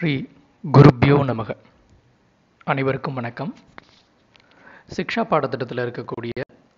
ஸ்ரீ குருப்யோ நமக அனைவருக்கும் வணக்கம் சிக்ஷா பாடத்திட்டத்தில் இருக்கக்கூடிய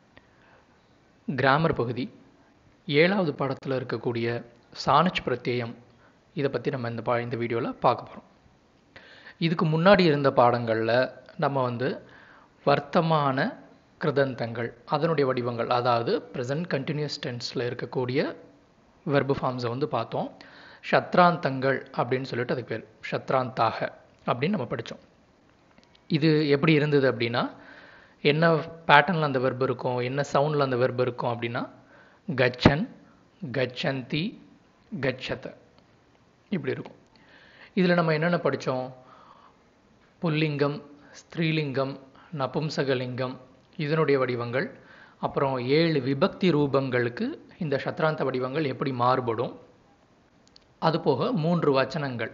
கிராமர் பகுதி ஏழாவது பாடத்தில் இருக்கக்கூடிய சாணச் பிரத்யயம் இதை பற்றி நம்ம இந்த பா இந்த வீடியோவில் பார்க்க போகிறோம் இதுக்கு முன்னாடி இருந்த பாடங்களில் நம்ம வந்து வர்த்தமான கிருதந்தங்கள் அதனுடைய வடிவங்கள் அதாவது ப்ரெசன்ட் கண்டினியூஸ் டென்ஸில் இருக்கக்கூடிய வெர்பு ஃபார்ம்ஸை வந்து பார்த்தோம் ஷத்ராந்தங்கள் அப்படின்னு சொல்லிட்டு அதுக்கு பேர் ஷத்ராந்தாக அப்படின்னு நம்ம படித்தோம் இது எப்படி இருந்தது அப்படின்னா என்ன பேட்டர்னில் அந்த வெர்பு இருக்கும் என்ன சவுண்டில் அந்த வெர்பு இருக்கும் அப்படின்னா கச்சன் கச்சந்தி கச்சத இப்படி இருக்கும் இதில் நம்ம என்னென்ன படித்தோம் புல்லிங்கம் ஸ்திரீலிங்கம் நபும்சகலிங்கம் இதனுடைய வடிவங்கள் அப்புறம் ஏழு விபக்தி ரூபங்களுக்கு இந்த சத்ராந்த வடிவங்கள் எப்படி மாறுபடும் அதுபோக மூன்று வச்சனங்கள்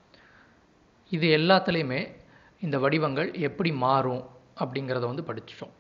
இது எல்லாத்துலேயுமே இந்த வடிவங்கள் எப்படி மாறும் அப்படிங்கிறத வந்து படிச்சிட்டோம்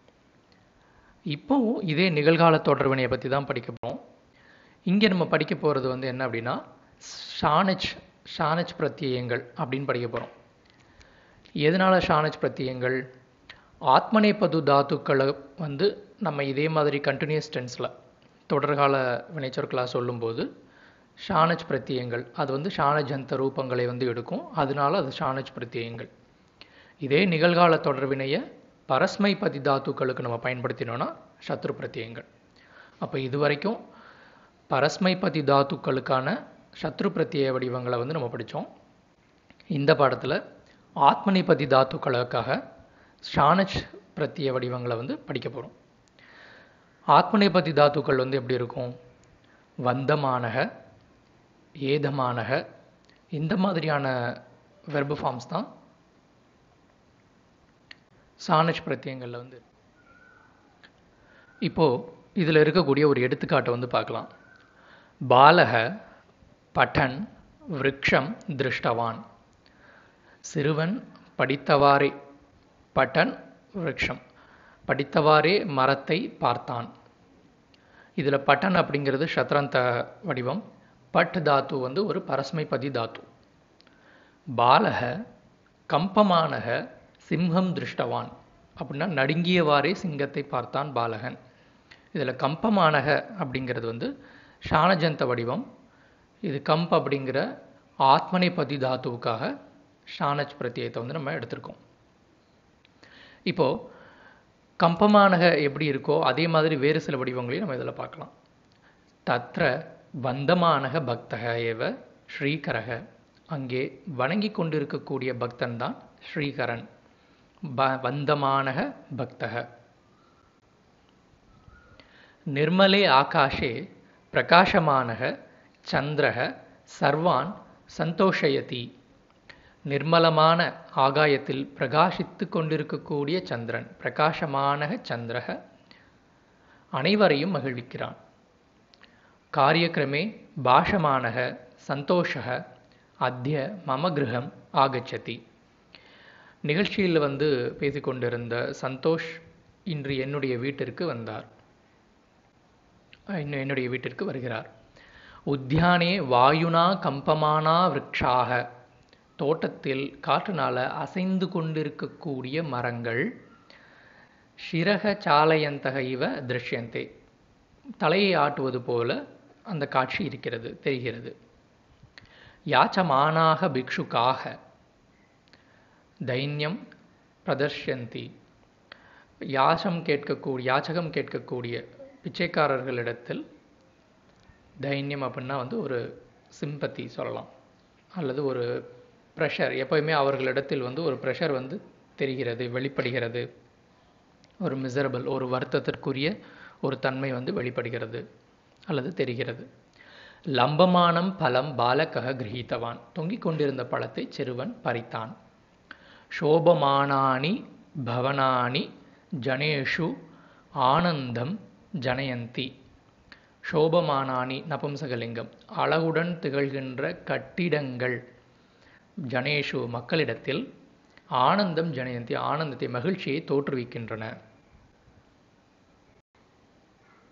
இப்போவும் இதே நிகழ்கால தொடர்வினையை பற்றி தான் படிக்க போகிறோம் இங்கே நம்ம படிக்க போகிறது வந்து என்ன அப்படின்னா ஷானச் ஷானச் பிரத்யயங்கள் அப்படின்னு படிக்க போகிறோம் எதனால் ஷானச் பிரத்யயங்கள் ஆத்மநேபது தாத்துக்களை வந்து நம்ம இதே மாதிரி கண்டினியூஸ் டென்ஸில் தொடர்கால வினைச்சொற்களாக சொல்லும்போது ஷானஜ் பிரத்யயங்கள் அது வந்து ஷானஜந்த ரூபங்களை வந்து எடுக்கும் அதனால அது ஷானஜ் பிரத்யயங்கள் இதே நிகழ்கால தொடர்வினைய பரஸ்மை பதி தாத்துக்களுக்கு நம்ம பயன்படுத்தினோன்னா சத்ரு பிரத்யயங்கள் அப்போ இது வரைக்கும் பரஸ்மை பதி தாத்துக்களுக்கான சத்ரு பிரத்யய வடிவங்களை வந்து நம்ம படித்தோம் இந்த பாடத்தில் ஆத்மனிபதி தாத்துக்களுக்காக ஷானஜ் பிரத்ய வடிவங்களை வந்து படிக்க போகிறோம் ஆத்மநேபதி தாத்துக்கள் வந்து எப்படி இருக்கும் வந்தமானக ஏதமானக இந்த மாதிரியான வெர்பு ஃபார்ம்ஸ் தான் சானஜ் பிரத்யங்களில் வந்து இப்போது இதில் இருக்கக்கூடிய ஒரு எடுத்துக்காட்டை வந்து பார்க்கலாம் பாலக பட்டன் விரக்ஷம் திருஷ்டவான் சிறுவன் படித்தவாறே பட்டன் விரக்ஷம் படித்தவாறே மரத்தை பார்த்தான் இதில் பட்டன் அப்படிங்கிறது சத்ரந்த வடிவம் பட் தாத்து வந்து ஒரு பரஸ்மைபதி தாத்து பாலக கம்பமானக சிம்ஹம் திருஷ்டவான் அப்படின்னா நடுங்கியவாறே சிங்கத்தை பார்த்தான் பாலகன் இதில் கம்பமானக அப்படிங்கிறது வந்து ஷானஜந்த வடிவம் இது கம்ப் அப்படிங்கிற ஆத்மனைபதி தாத்துவுக்காக ஷானஜ் பிரத்யயத்தை வந்து நம்ம எடுத்திருக்கோம் இப்போது கம்பமானக எப்படி இருக்கோ அதே மாதிரி வேறு சில வடிவங்களையும் நம்ம இதில் பார்க்கலாம் தத்ர வந்தமானக பக்தக ஏவ ஸ்ரீகரக அங்கே வணங்கி கொண்டிருக்கக்கூடிய பக்தன் தான் ஸ்ரீகரன் ப வந்தமானக பக்தக நிர்மலே ஆகாஷே பிரகாசமானக சந்திரக சர்வான் சந்தோஷயதி நிர்மலமான ஆகாயத்தில் பிரகாசித்து கொண்டிருக்கக்கூடிய சந்திரன் பிரகாசமான சந்திரக அனைவரையும் மகிழ்விக்கிறான் காரியக்கிரமே பாஷமானக சந்தோஷக அத்திய மம கிரகம் ஆகச்சதி நிகழ்ச்சியில் வந்து பேசிக்கொண்டிருந்த சந்தோஷ் இன்று என்னுடைய வீட்டிற்கு வந்தார் என்னுடைய வீட்டிற்கு வருகிறார் உத்தியானே வாயுனா கம்பமானா விரக்ஷாக தோட்டத்தில் காற்றுனால் அசைந்து கொண்டிருக்கக்கூடிய மரங்கள் சிரக சாலையந்தக இவ திருஷ்யந்தே தலையை ஆட்டுவது போல அந்த காட்சி இருக்கிறது தெரிகிறது யாச்சமானாக பிக்ஷுக்காக தைன்யம் பிரதர்ஷந்தி யாசம் கேட்கக்கூடிய யாச்சகம் கேட்கக்கூடிய பிச்சைக்காரர்களிடத்தில் தைன்யம் அப்படின்னா வந்து ஒரு சிம்பத்தி சொல்லலாம் அல்லது ஒரு ப்ரெஷர் எப்போயுமே அவர்களிடத்தில் வந்து ஒரு ப்ரெஷர் வந்து தெரிகிறது வெளிப்படுகிறது ஒரு மிசரபிள் ஒரு வருத்தத்திற்குரிய ஒரு தன்மை வந்து வெளிப்படுகிறது அல்லது தெரிகிறது லம்பமானம் பலம் பாலகக கிரகித்தவான் தொங்கிக் கொண்டிருந்த பழத்தை சிறுவன் பறித்தான் சோபமானானி பவனானி ஜனேஷு ஆனந்தம் ஜனயந்தி சோபமானானி நபும்சகலிங்கம் அழகுடன் திகழ்கின்ற கட்டிடங்கள் ஜனேஷு மக்களிடத்தில் ஆனந்தம் ஜனயந்தி ஆனந்தத்தை மகிழ்ச்சியை தோற்றுவிக்கின்றன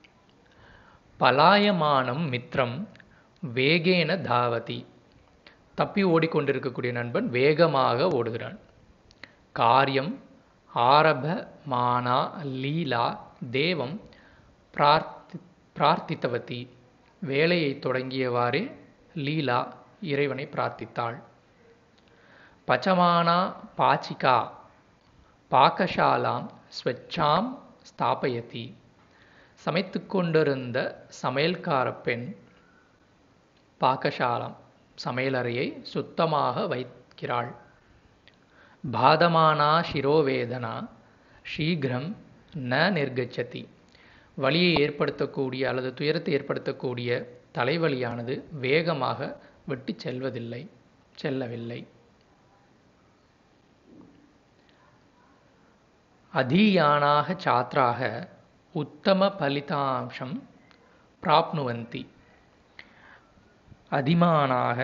பலாயமானம் மித்ரம் வேகேன தாவதி தப்பி ஓடிக்கொண்டிருக்கக்கூடிய நண்பன் வேகமாக ஓடுகிறான் காரியம் ஆரப மானா லீலா தேவம் பிரார்த்தி பிரார்த்தித்தவதி வேலையை தொடங்கியவாறே லீலா இறைவனை பிரார்த்தித்தாள் பச்சமானா பாச்சிகா பாக்கசாலாம் ஸ்வச்சாம் ஸ்தாபயதி சமைத்து கொண்டிருந்த சமையல்கார பெண் பாக்கசாலம் சமையலறையை சுத்தமாக வைக்கிறாள் பாதமானா சிரோவேதனா சீக்கிரம் ந நிர்கச்சதி வலியை ஏற்படுத்தக்கூடிய அல்லது துயரத்தை ஏற்படுத்தக்கூடிய தலைவலியானது வேகமாக விட்டு செல்வதில்லை செல்லவில்லை அதீயானாக சாத்ராக உத்தம பலிதாம்சம் பிராப்னுவந்தி அதிமானாக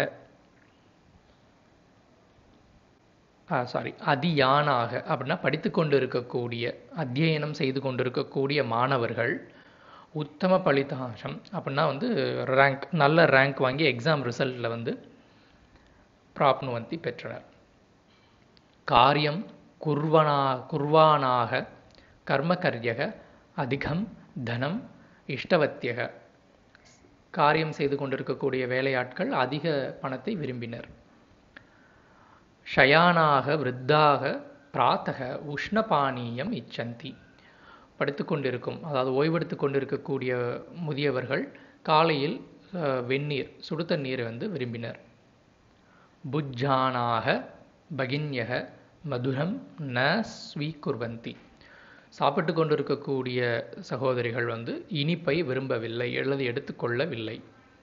சாரி அதியானாக அப்படின்னா படித்து கொண்டு இருக்கக்கூடிய அத்தியனம் செய்து கொண்டு இருக்கக்கூடிய மாணவர்கள் உத்தம பலிதாம்சம் அப்படின்னா வந்து ரேங்க் நல்ல ரேங்க் வாங்கி எக்ஸாம் ரிசல்ட்டில் வந்து பிராப்னுவந்தி பெற்றனர் காரியம் குர்வனா குர்வானாக கர்மகர்யக அதிகம் தனம் இஷ்டவத்தியக காரியம் செய்து கொண்டிருக்கக்கூடிய வேலையாட்கள் அதிக பணத்தை விரும்பினர் ஷயானாக விருத்தாக பிராத்தக உஷ்ணபானீயம் இச்சந்தி படுத்து கொண்டிருக்கும் அதாவது ஓய்வெடுத்து கொண்டிருக்கக்கூடிய முதியவர்கள் காலையில் வெந்நீர் சுடுத்த நீரை வந்து விரும்பினர் புஜ்ஜானாக பகின்யக மதுரம் ந ஸ்வீகுர்வந்தி சாப்பிட்டு கொண்டிருக்கக்கூடிய சகோதரிகள் வந்து இனிப்பை விரும்பவில்லை அல்லது எடுத்துக்கொள்ளவில்லை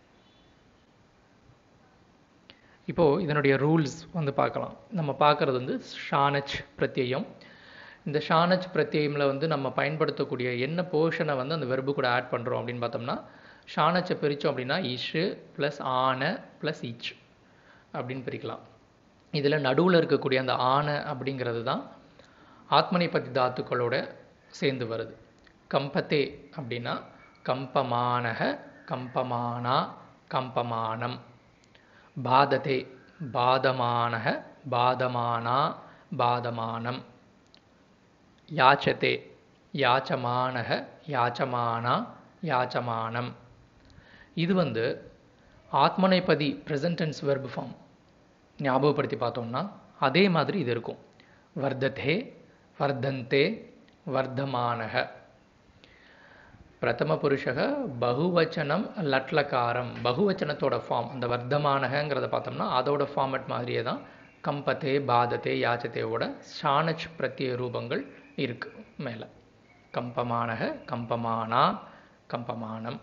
இப்போது இதனுடைய ரூல்ஸ் வந்து பார்க்கலாம் நம்ம பார்க்குறது வந்து ஷானச் பிரத்யயம் இந்த ஷானச் பிரத்யமில் வந்து நம்ம பயன்படுத்தக்கூடிய என்ன போர்ஷனை வந்து அந்த வெர்பு கூட ஆட் பண்ணுறோம் அப்படின்னு பார்த்தோம்னா ஷானச்சை பிரித்தோம் அப்படின்னா இஷு ப்ளஸ் ஆன ப்ளஸ் இச் அப்படின்னு பிரிக்கலாம் இதில் நடுவில் இருக்கக்கூடிய அந்த ஆன அப்படிங்கிறது தான் ஆத்மனைபதி தாத்துக்களோட சேர்ந்து வருது கம்பத்தே அப்படின்னா கம்பமானக கம்பமானா கம்பமானம் பாததே பாதமானக பாதமானா பாதமானம் யாச்சதே யாச்சமானக யாச்சமானா யாச்சமானம் இது வந்து ஆத்மனைபதி ப்ரெசன்டென்ஸ் வெர்பு ஃபார்ம் ஞாபகப்படுத்தி பார்த்தோம்னா அதே மாதிரி இது இருக்கும் வர்ததே வர்தந்தே வர்தமானக பிரதம புருஷக பகுவச்சனம் லட்லக்காரம் பகுவச்சனத்தோட ஃபார்ம் அந்த வர்த்தமானகங்கிறத பார்த்தோம்னா அதோட ஃபார்மட் மாதிரியே தான் கம்பத்தே பாதத்தே யாச்சத்தையோட ஷானச் பிரத்ய ரூபங்கள் இருக்கு மேலே கம்பமானக கம்பமானா கம்பமானம்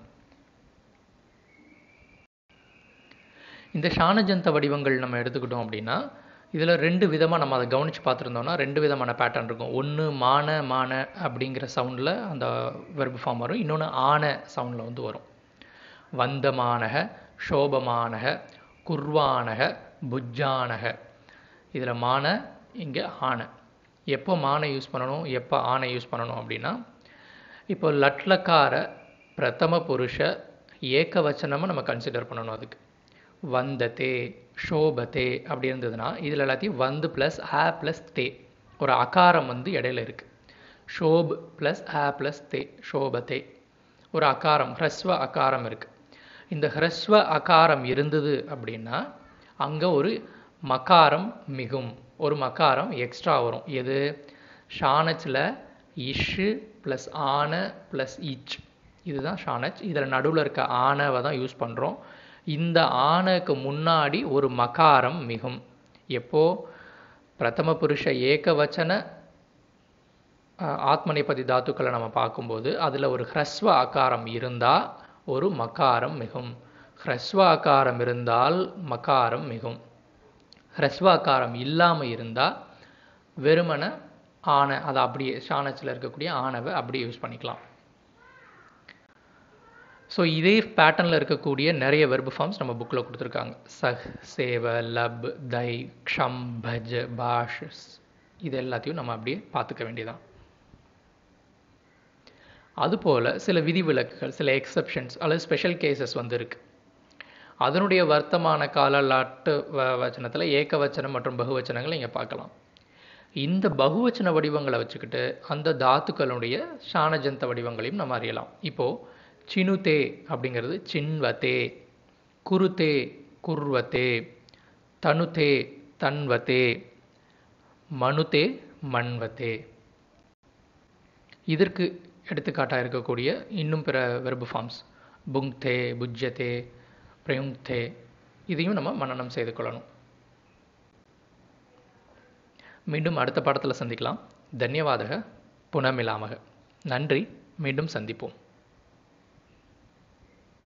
இந்த ஷானஜந்த வடிவங்கள் நம்ம எடுத்துக்கிட்டோம் அப்படின்னா இதில் ரெண்டு விதமாக நம்ம அதை கவனித்து பார்த்துருந்தோம்னா ரெண்டு விதமான பேட்டர்ன் இருக்கும் ஒன்று மான மான அப்படிங்கிற சவுண்டில் அந்த வெர்பு ஃபார்ம் வரும் இன்னொன்று ஆன சவுண்டில் வந்து வரும் வந்தமானக சோபமானக குர்வானக புஜ்ஜானக இதில் மான இங்கே ஆன எப்போ மானை யூஸ் பண்ணணும் எப்போ ஆனை யூஸ் பண்ணணும் அப்படின்னா இப்போ லட்லக்கார பிரதம புருஷ ஏக்கவச்சனமாக நம்ம கன்சிடர் பண்ணணும் அதுக்கு வந்ததே ஷோபத்தே அப்படி இருந்ததுன்னா இதில் எல்லாத்தையும் வந்து ப்ளஸ் ஆ ப்ளஸ் தே ஒரு அகாரம் வந்து இடையில இருக்குது ஷோப் ப்ளஸ் ஆ ப்ளஸ் தே ஷோபத்தே ஒரு அகாரம் ஹ்ரஸ்வ அகாரம் இருக்குது இந்த ஹ்ரஸ்வ அகாரம் இருந்தது அப்படின்னா அங்கே ஒரு மகாரம் மிகும் ஒரு மகாரம் எக்ஸ்ட்ரா வரும் எது ஷானச்சில் இஷு ப்ளஸ் ஆன ப்ளஸ் இச் இதுதான் ஷானச் இதில் நடுவில் இருக்க ஆனவை தான் யூஸ் பண்ணுறோம் இந்த ஆனக்கு முன்னாடி ஒரு மகாரம் மிகும் எப்போ பிரதம புருஷ ஏகவச்சன ஆத்மநேபதி தாத்துக்களை நம்ம பார்க்கும்போது அதில் ஒரு ஹ்ரஸ்வ ஆக்காரம் இருந்தால் ஒரு மகாரம் மிகும் ஹ்ரஸ்வ ஆக்காரம் இருந்தால் மகாரம் மிகும் ஹ்ரஸ்வ ஆக்காரம் இல்லாமல் இருந்தால் வெறுமன ஆனை அதை அப்படியே ஷானச்சில் இருக்கக்கூடிய ஆனவை அப்படியே யூஸ் பண்ணிக்கலாம் ஸோ இதே பேட்டர்னில் இருக்கக்கூடிய நிறைய வெர்பு ஃபார்ம்ஸ் நம்ம புக்கில் கொடுத்துருக்காங்க சஹ் சேவ லப் தை க்ஷம் பஜ் பாஷ் இது எல்லாத்தையும் நம்ம அப்படியே பார்த்துக்க வேண்டியதான் அதுபோல் சில விதிவிலக்குகள் சில எக்ஸப்ஷன்ஸ் அல்லது ஸ்பெஷல் கேசஸ் வந்து இருக்குது அதனுடைய வர்த்தமான கால லாட்டு வ வச்சனத்தில் ஏக வச்சனம் மற்றும் பகுவச்சனங்களை இங்கே பார்க்கலாம் இந்த பகுவச்சன வடிவங்களை வச்சுக்கிட்டு அந்த தாத்துக்களுடைய ஷானஜந்த வடிவங்களையும் நம்ம அறியலாம் இப்போது சினுதே அப்படிங்கிறது சின்வதே குருதே குர்வதே தனுதே தன்வதே மனுதே மண்வதே இதற்கு எடுத்துக்காட்டாக இருக்கக்கூடிய இன்னும் பிற வெர்பு ஃபார்ம்ஸ் புங்தே புஜ்யதே பிரயுங்தே இதையும் நம்ம மனனம் செய்து கொள்ளணும் மீண்டும் அடுத்த பாடத்தில் சந்திக்கலாம் தன்யவாதக புனமிலாமக நன்றி மீண்டும் சந்திப்போம்